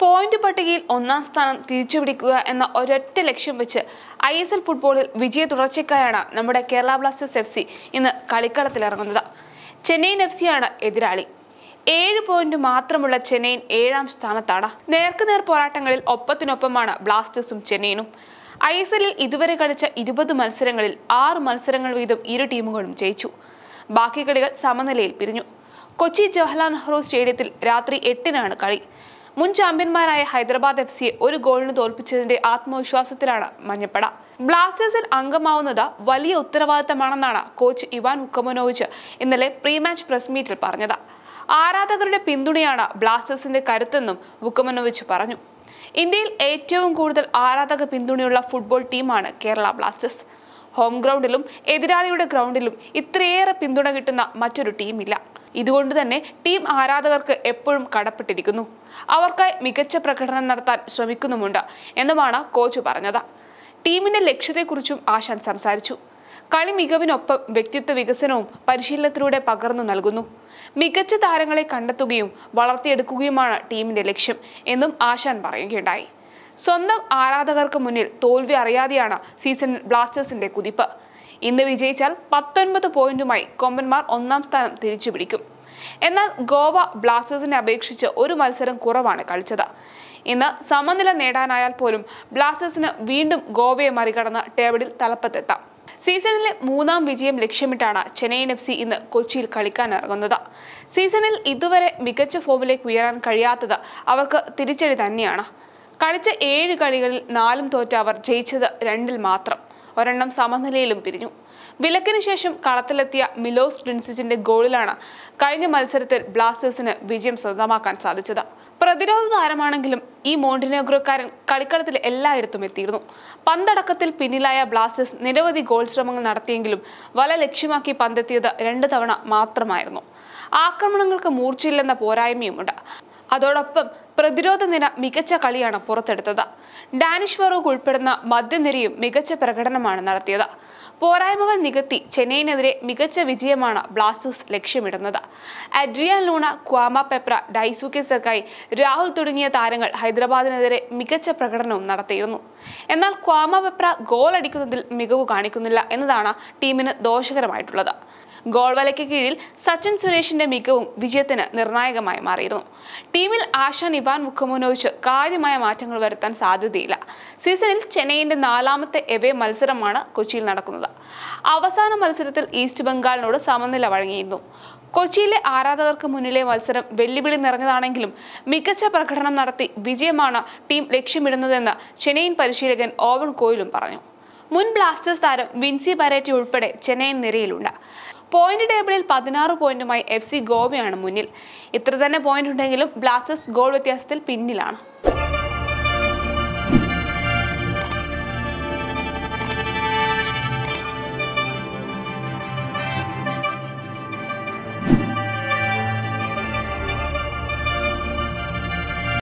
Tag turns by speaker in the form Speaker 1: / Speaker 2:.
Speaker 1: point പട്ടികയിൽ ഒന്നാം സ്ഥാനം തിരിച്ചുപിടിക്കുക എന്ന ഒരൊറ്റ ലക്ഷ്യം വെച്ച് ഐ എസ് എൽ ഫുട്ബോളിൽ വിജയ തുടർച്ചയ്ക്കായാണ് നമ്മുടെ കേരള ബ്ലാസ്റ്റേഴ്സ് എഫ് സി ഇന്ന് കളിക്കളത്തിലിറങ്ങുന്നത് ചെന്നൈയിൻ എഫ് സിയാണ് എതിരാളി ഏഴ് പോയിന്റ് മാത്രമുള്ള ചെന്നൈയിൻ ഏഴാം സ്ഥാനത്താണ് നേർക്കുനേർ പോരാട്ടങ്ങളിൽ ഒപ്പത്തിനൊപ്പമാണ് ബ്ലാസ്റ്റേഴ്സും ചെന്നൈയിനും ഐ എസ് എല്ലിൽ ഇതുവരെ കളിച്ച ഇരുപത് മത്സരങ്ങളിൽ ആറ് മത്സരങ്ങൾ വീതം ഇരു ടീമുകളും ജയിച്ചു ബാക്കി കളികൾ സമനിലയിൽ പിരിഞ്ഞു കൊച്ചി ജവഹർലാൽ നെഹ്റു സ്റ്റേഡിയത്തിൽ രാത്രി എട്ടിനാണ് കളി മുൻ ചാമ്പ്യന്മാരായ ഹൈദരാബാദ് എഫ് സിയെ ഒരു ഗോളിന് തോൽപ്പിച്ചതിന്റെ ആത്മവിശ്വാസത്തിലാണ് മഞ്ഞപ്പട ബ്ലാസ്റ്റേഴ്സിൽ അംഗമാവുന്നത് വലിയ ഉത്തരവാദിത്തമാണെന്നാണ് കോച്ച് ഇവാൻ ഉക്കമനോവിച്ച് ഇന്നലെ പ്രീ മാച്ച് പ്രസ് മീറ്റിൽ പറഞ്ഞത് ആരാധകരുടെ പിന്തുണയാണ് ബ്ലാസ്റ്റേഴ്സിന്റെ കരുത്തെന്നും വുക്കമനോവിച്ച് പറഞ്ഞു ഇന്ത്യയിൽ ഏറ്റവും കൂടുതൽ ആരാധക പിന്തുണയുള്ള ഫുട്ബോൾ ടീമാണ് കേരള ബ്ലാസ്റ്റേഴ്സ് ഹോം ഗ്രൗണ്ടിലും എതിരാളിയുടെ ഗ്രൗണ്ടിലും ഇത്രയേറെ പിന്തുണ കിട്ടുന്ന മറ്റൊരു ടീമില്ല ഇതുകൊണ്ട് തന്നെ ടീം ആരാധകർക്ക് എപ്പോഴും കടപ്പെട്ടിരിക്കുന്നു അവർക്കായി മികച്ച പ്രകടനം നടത്താൻ ശ്രമിക്കുന്നുമുണ്ട് എന്നുമാണ് കോച്ച് പറഞ്ഞത് ടീമിന്റെ ലക്ഷ്യത്തെക്കുറിച്ചും ആശാൻ സംസാരിച്ചു കളി മികവിനൊപ്പം വ്യക്തിത്വ വികസനവും പരിശീലനത്തിലൂടെ പകർന്നു നൽകുന്നു മികച്ച താരങ്ങളെ കണ്ടെത്തുകയും വളർത്തിയെടുക്കുകയുമാണ് ടീമിന്റെ ലക്ഷ്യം എന്നും ആശാൻ പറയുകയുണ്ടായി സ്വന്തം ആരാധകർക്ക് മുന്നിൽ തോൽവി അറിയാതെയാണ് സീസണിൽ ബ്ലാസ്റ്റേഴ്സിന്റെ കുതിപ്പ് ഇന്ന് വിജയിച്ചാൽ പത്തൊൻപത് പോയിന്റുമായി കൊമ്പന്മാർ ഒന്നാം സ്ഥാനം തിരിച്ചു പിടിക്കും എന്നാൽ ഗോവ ബ്ലാസ്റ്റേഴ്സിനെ അപേക്ഷിച്ച് ഒരു മത്സരം കുറവാണ് കളിച്ചത് ഇന്ന് സമനില നേടാനായാൽ പോലും ബ്ലാസ്റ്റേഴ്സിന് വീണ്ടും ഗോവയെ മറികടന്ന് ടേബിളിൽ തലപ്പത്തെത്താം സീസണിലെ മൂന്നാം വിജയം ലക്ഷ്യമിട്ടാണ് ചെന്നൈയിൻ എഫ് സി ഇന്ന് കൊച്ചിയിൽ കളിക്കാൻ ഇറങ്ങുന്നത് സീസണിൽ ഇതുവരെ മികച്ച ഫോമിലേക്ക് ഉയരാൻ കഴിയാത്തത് അവർക്ക് തിരിച്ചടി തന്നെയാണ് കളിച്ച ഏഴ് കളികളിൽ നാലും തോറ്റ അവർ ജയിച്ചത് രണ്ടിൽ മാത്രം ഒരെണ്ണം സമനിലയിലും പിരിഞ്ഞു വിലക്കിന് ശേഷം കളത്തിലെത്തിയ മിലോസ് ഡ്രിൻസിച്ചിന്റെ ഗോളിലാണ് കഴിഞ്ഞ മത്സരത്തിൽ ബ്ലാസ്റ്റേഴ്സിന് വിജയം സ്വന്തമാക്കാൻ സാധിച്ചത് പ്രതിരോധ താരമാണെങ്കിലും ഈ മോണ്ടിനോഗ്രോക്കാരൻ കളിക്കളത്തിൽ എല്ലായിടത്തും എത്തിയിരുന്നു പന്തടക്കത്തിൽ പിന്നിലായ ബ്ലാസ്റ്റേഴ്സ് നിരവധി ഗോൾ ശ്രമങ്ങൾ നടത്തിയെങ്കിലും വല ലക്ഷ്യമാക്കി പന്തെത്തിയത് രണ്ട് തവണ മാത്രമായിരുന്നു ആക്രമണങ്ങൾക്ക് മൂർച്ചയില്ലെന്ന പോരായ്മയുമുണ്ട് അതോടൊപ്പം പ്രതിരോധ നിര മികച്ച കളിയാണ് പുറത്തെടുത്തത് ഡാനിഷ് ഫറൂഖ് ഉൾപ്പെടുന്ന മധ്യനിരയും മികച്ച പ്രകടനമാണ് നടത്തിയത് പോരായ്മകൾ നികത്തി ചെന്നൈയിനെതിരെ മികച്ച വിജയമാണ് ബ്ലാസ്റ്റേഴ്സ് ലക്ഷ്യമിടുന്നത് Adrian Luna Kwame Peprah Daisuke Sakai Rahul തുടങ്ങിയ താരങ്ങൾ ഹൈദരാബാദിനെതിരെ മികച്ച പ്രകടനവും നടത്തിയിരുന്നു എന്നാൽ ക്വാമ പെപ്ര ഗോൾ അടിക്കുന്നതിൽ മികവ് കാണിക്കുന്നില്ല എന്നതാണ് ടീമിന് ദോഷകരമായിട്ടുള്ളത് ഗോൾ വലയ്ക്ക് കീഴിൽ സച്ചിൻ സുരേഷിന്റെ മികവും വിജയത്തിന് നിർണായകമായി മാറിയിരുന്നു ടീമിൽ ആശാൻ ഇവാൻ മുഖമുനോവിച്ച് കാര്യമായ മാറ്റങ്ങൾ വരുത്താൻ സാധ്യതയില്ല സീസണിൽ ചെന്നൈയിന്റെ നാലാമത്തെ എവേ മത്സരമാണ് കൊച്ചിയിൽ നടക്കുന്നത് അവസാന മത്സരത്തിൽ ഈസ്റ്റ് ബംഗാളിനോട് സമനില വഴങ്ങിയിരുന്നു കൊച്ചിയിലെ ആരാധകർക്ക് മുന്നിലെ മത്സരം വെല്ലുവിളി നിറഞ്ഞതാണെങ്കിലും മികച്ച പ്രകടനം നടത്തി വിജയമാണ് ടീം ലക്ഷ്യമിടുന്നതെന്ന് ചെന്നൈയിൻ പരിശീലകൻ ഓവൻ കോയിലും പറഞ്ഞു മുൻ ബ്ലാസ്റ്റേഴ്സ് താരം വിൻസി പരേറ്റി ഉൾപ്പെടെ ചെന്നൈയിൻ നിരയിലുണ്ട് പോയിന്റ് ടേബിളിൽ പതിനാറ് പോയിന്റുമായി എഫ് സി ഗോവയാണ് മുന്നിൽ ഇത്ര തന്നെ പോയിന്റ് ഉണ്ടെങ്കിലും ബ്ലാസ്റ്റേഴ്സ് ഗോൾ വ്യത്യാസത്തിൽ പിന്നിലാണ്